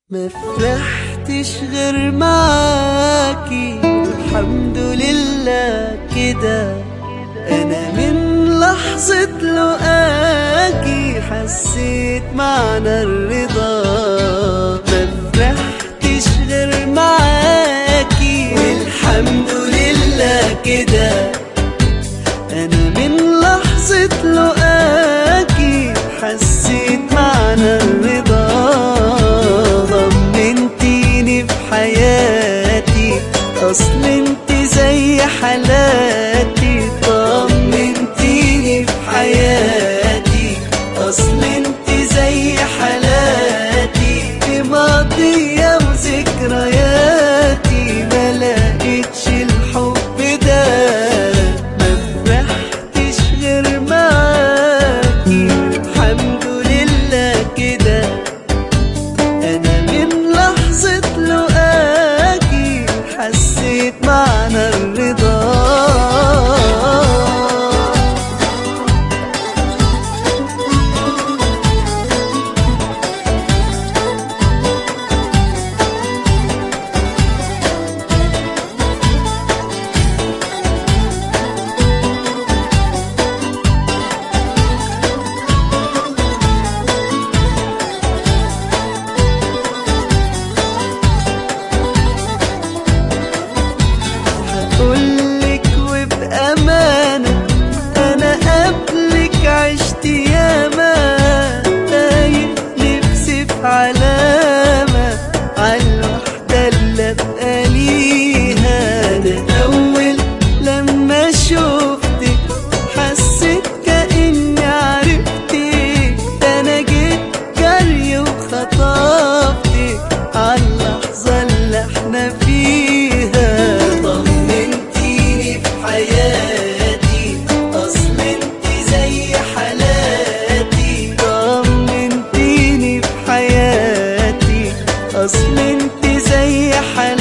ما فرحتش غير معاكي الحمد لله كده انا من لحظة لقاكي حسيت معنى الرضا ما فرحتش غير معاكي والحمد لله كده انا من لحظة لقاكي حسيت معنى الرضا طمنتيني في حياتي اصل انت زي حالاتي طمنتيني في حياتي اصل انت زي حالاتي في ماضية وذكرياتي ما لقيتش الحب ده ما فرحتش غير معاكي الحمد لله كده انا من لحظة لقاكي حسيت معنى الرضا هقولك وبأمانة أنا قبلك عشت ياما تايه نفسي في علامة عالوحدة اللي أبقى ليها أنا أول لما شفتك حسيت كأني عرفتك ده أنا جيت جري وخطفتك عاللحظة اللي احنا فيها طمنتيني في حياتي اصل انت زي حالاتي طمنتيني في حياتي اصل انت زي حالاتي